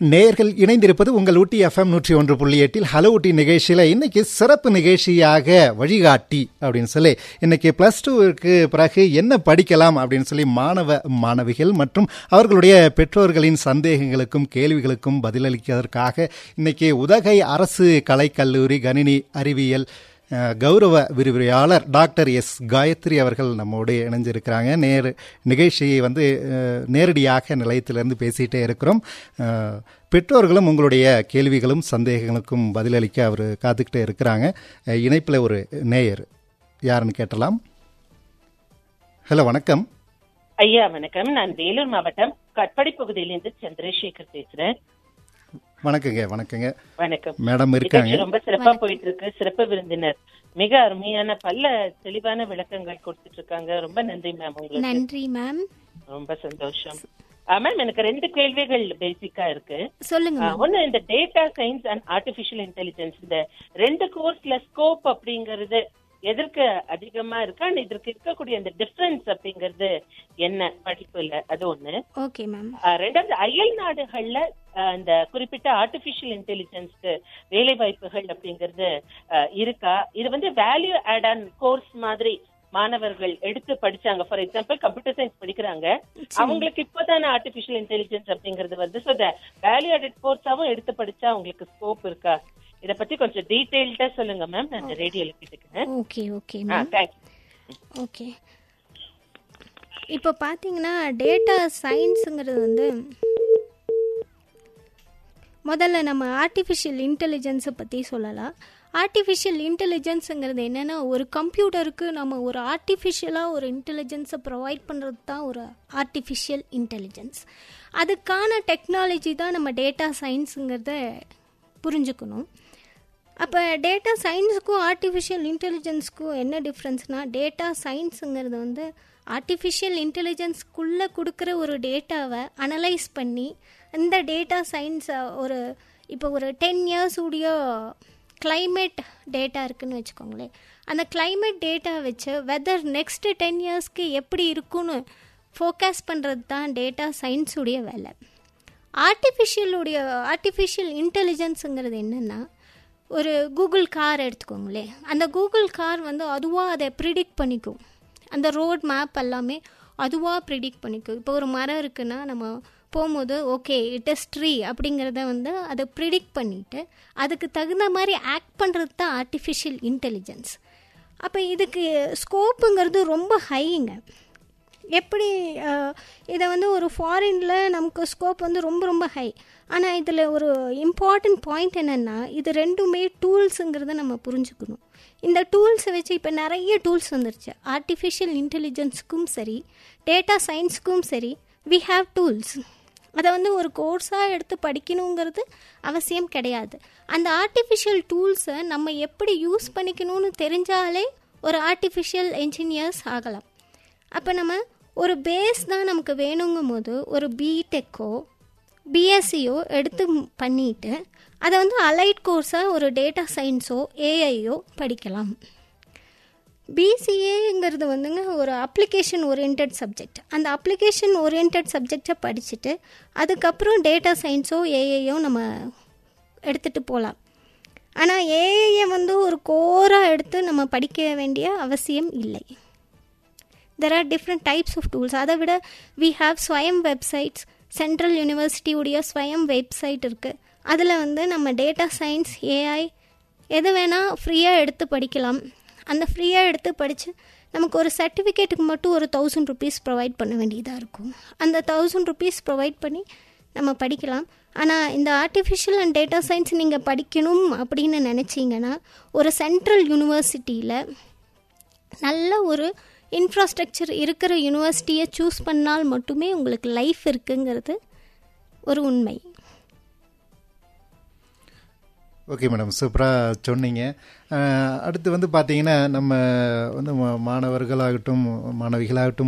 நேர்கள் இணைந்திருப்பது உங்கள் ஊட்டி எஃப்எம் நூற்றி ஒன்று புள்ளி எட்டில் ஹலோ ஊட்டி நிகழ்ச்சியில் இன்னைக்கு சிறப்பு நிகழ்ச்சியாக வழிகாட்டி அப்படின்னு சொல்லி இன்னைக்கு பிளஸ் டூவிற்கு பிறகு என்ன படிக்கலாம் அப்படின்னு சொல்லி மாணவ மாணவிகள் மற்றும் அவர்களுடைய பெற்றோர்களின் சந்தேகங்களுக்கும் கேள்விகளுக்கும் பதிலளிப்பதற்காக இன்னைக்கு உதகை அரசு கலைக்கல்லூரி கணினி அறிவியல் அஹ், கௌரவ விரிவுரையாளர் டாக்டர் எஸ் காயத்ரி அவர்கள் நம்மோடு இணைஞ்சிருக்கிறாங்க நேர் நிகழ்ச்சியை வந்து அஹ், நேரடியாக நிலையத்திலிருந்து பேசிகிட்டே இருக்கிறோம் அஹ், பெற்றோர்களும் உங்களுடைய கேள்விகளும் சந்தேகங்களுக்கும் பதிலளிக்க அவர் காத்துக்கிட்டே இருக்கிறாங்க இணைப்பில் ஒரு நேயர் யாருன்னு கேட்டலாம் ஹலோ வணக்கம் ஐயா வணக்கம் நான் வேலூர் மாவட்டம் கட்படி பகுதியிலிருந்து சந்திரசேகர் பேசுறேன் வணக்கங்க வணக்கங்க வணக்கம் மேடம் இருக்காங்க நிகழ்ச்சி ரொம்ப சிறப்பா போயிட்டு இருக்கு சிறப்பு விருந்தினர் மிக அருமையான பல தெளிவான விளக்கங்கள் கொடுத்துட்டு இருக்காங்க ரொம்ப நன்றி மேம் உங்களுக்கு நன்றி மேம் ரொம்ப சந்தோஷம் மேம் எனக்கு ரெண்டு கேள்விகள் பேசிக்கா இருக்கு சொல்லுங்க ஆ, மேம் ஒண்ணு இந்த data science and artificial intelligence இந்த ரெண்டு கோர்ஸ்ல ஸ்கோப் அப்படிங்கறது எதற்கு அதிகமா இருக்கு அண்ட் இதற்கு இருக்கக்கூடிய அந்த டிஃபரன்ஸ் அப்படிங்கறது என்ன படிப்புல அது ஒண்ணு ஓகே மேம் ஆஹ் ரெண்டாவது அயல் நாடுகள்ல ஆஹ் இந்த குறிப்பிட்ட ஆர்டிபிஷியல் இன்டெலிஜென்ஸ்க்கு வேலை வாய்ப்புகள் அப்படிங்கிறது ஆஹ் இருக்கா இது வந்து வேல்யூ ஆட் ஆன் கோர்ஸ் மாதிரி மாணவர்கள் எடுத்து படிச்சாங்க ஃபார் எக்ஸாம்பிள் கம்ப்யூட்டர் சயின்ஸ் படிக்கிறாங்க அவங்களுக்கு இப்போதானே ஆர்டிபிஷியல் இன்டெலிஜென்ஸ் அப்படிங்கிறது வந்து ஸோ வேல்யூ ஆடட் கோர்ஸாவும் எடுத்து படிச்சா அவங்களுக்கு ஸ்கோப் இருக்கா இத பத்தி கொஞ்சம் டீடைல்டா சொல்லுங்க மேம் நான் ரேடியோல கேட்டுக்கிறேன் ஓகே ஓகே ஆ மேம் தேங்க்யூ ஓகே இப்போ பார்த்தீங்கன்னா டேட்டா சயின்ஸுங்கிறது வந்து முதல்ல நம்ம ஆர்டிஃபிஷியல் இன்டெலிஜென்ஸை பற்றி சொல்லலாம் ஆர்டிஃபிஷியல் இன்டெலிஜென்ஸுங்கிறது என்னென்னா ஒரு கம்ப்யூட்டருக்கு நம்ம ஒரு ஆர்டிஃபிஷியலாக ஒரு இன்டெலிஜென்ஸை ப்ரொவைட் பண்ணுறது தான் ஒரு ஆர்டிஃபிஷியல் இன்டெலிஜென்ஸ் அதுக்கான டெக்னாலஜி தான் நம்ம டேட்டா சயின்ஸுங்கிறத புரிஞ்சுக்கணும் அப்போ டேட்டா சயின்ஸுக்கும் ஆர்டிஃபிஷியல் இன்டெலிஜென்ஸ்க்கும் என்ன டிஃப்ரென்ஸ்னால் டேட்டா சயின்ஸுங்கிறது வந்து ஆர்டிஃபிஷியல் இன்டெலிஜென்ஸ்க்குள்ளே கொடுக்குற ஒரு டேட்டாவை அனலைஸ் பண்ணி இந்த டேட்டா சயின்ஸை ஒரு இப்போ ஒரு டென் இயர்ஸ் உடைய climate டேட்டா இருக்குன்னு வச்சுக்கோங்களேன் அந்த climate டேட்டா வச்சு வெதர் நெக்ஸ்ட் டென் இயர்ஸ்க்கு எப்படி இருக்குன்னு ஃபோக்கஸ் பண்ணுறது தான் டேட்டா சயின்ஸுடைய வேலை ஆர்டிஃபிஷியலுடைய ஆர்டிஃபிஷியல் இன்டெலிஜென்ஸுங்கிறது என்னென்னா ஒரு கூகுள் கார் எடுத்துக்கோங்களேன் அந்த கூகுள் கார் வந்து அதுவாக அதை ப்ரிடிக்ட் பண்ணிக்கும் அந்த ரோட் மேப் எல்லாமே அதுவாக ப்ரிடிக்ட் பண்ணிக்கும் இப்போ ஒரு மரம் இருக்குன்னா நம்ம போகும்போது ஓகே இட் இஸ் ட்ரீ அப்படிங்கிறத வந்து அதை ப்ரிடிக்ட் பண்ணிவிட்டு அதுக்கு தகுந்த மாதிரி ஆக்ட் பண்ணுறது தான் ஆர்டிஃபிஷியல் இன்டெலிஜென்ஸ் அப்போ இதுக்கு ஸ்கோப்புங்கிறது ரொம்ப ஹைங்க எப்படி அஹ், இதை வந்து ஒரு ஃபாரினில் நமக்கு ஸ்கோப் வந்து ரொம்ப ரொம்ப ஹை ஆனால் இதில் ஒரு இம்பார்ட்டன்ட் பாயிண்ட் என்னென்னா இது ரெண்டுமே டூல்ஸுங்கிறத நம்ம புரிஞ்சுக்கணும் இந்த டூல்ஸை வச்சு இப்போ நிறைய டூல்ஸ் வந்துருச்சு ஆர்டிஃபிஷியல் இன்டெலிஜென்ஸுக்கும் சரி டேட்டா சயின்ஸுக்கும் சரி வி ஹாவ் டூல்ஸ் அதை வந்து ஒரு கோர்ஸாக எடுத்து படிக்கணுங்கிறது அவசியம் கிடையாது அந்த ஆர்டிஃபிஷியல் டூல்ஸை நம்ம எப்படி யூஸ் பண்ணிக்கணும்னு தெரிஞ்சாலே ஒரு ஆர்டிஃபிஷியல் என்ஜினியர்ஸ் ஆகலாம் அப்போ நம்ம ஒரு பேஸ் தான் நமக்கு வேணுங்கும் போது ஒரு பிடெக்கோ பிஎஸ்சியோ எடுத்து ம்- பண்ணிட்டு அதை வந்து அலைட் கோர்ஸாக ஒரு டேட்டா சயின்ஸோ ஏஐயோ படிக்கலாம் பிசிஏங்கிறது வந்துங்க ஒரு அப்ளிகேஷன் ஓரியன்ட் சப்ஜெக்ட் அந்த அப்ளிகேஷன் ஓரியன்ட் சப்ஜெக்டை படிச்சுட்டு அதுக்கப்புறம் டேட்டா சயின்ஸோ ஏஐயோ நம்ம எடுத்துகிட்டு போகலாம் ஆனால் ஏஐயை வந்து ஒரு கோராக எடுத்து நம்ம படிக்க வேண்டிய அவசியம் இல்லை there are different types of tools அதை விட we have Swayam websites central யூனிவர்சிட்டியுடைய ஸ்வயம் வெப்சைட் இருக்குது அதில் வந்து நம்ம டேட்டா சயின்ஸ் ஏஐ எது வேணால் ஃப்ரீயாக எடுத்து படிக்கலாம் அந்த ஃப்ரீயாக எடுத்து படித்து நமக்கு ஒரு சர்டிஃபிகேட்டுக்கு மட்டும் ஒரு தௌசண்ட் ருபீஸ் ப்ரொவைட் பண்ண வேண்டியதாக இருக்கும் அந்த தௌசண்ட் ருபீஸ் ப்ரொவைட் பண்ணி நம்ம படிக்கலாம் ஆனால் இந்த ஆர்டிஃபிஷியல் அண்ட் டேட்டா சயின்ஸ் நீங்கள் படிக்கணும் அப்படின்னு நினச்சிங்கன்னா ஒரு சென்ட்ரல் யூனிவர்சிட்டியில் நல்ல ஒரு இன்ஃப்ராஸ்ட்ரக்சர் இருக்கிற யூனிவர்சிட்டியை சூஸ் பண்ணால் மட்டுமே உங்களுக்கு லைஃப் இருக்குங்கிறது ஒரு உண்மை ஓகே மேடம் சூப்பராக சொன்னீங்க அஹ், அடுத்து வந்து பார்த்தீங்கன்னா நம்ம வந்து மா- மாணவர்களாகட்டும் மாணவிகளாகட்டும்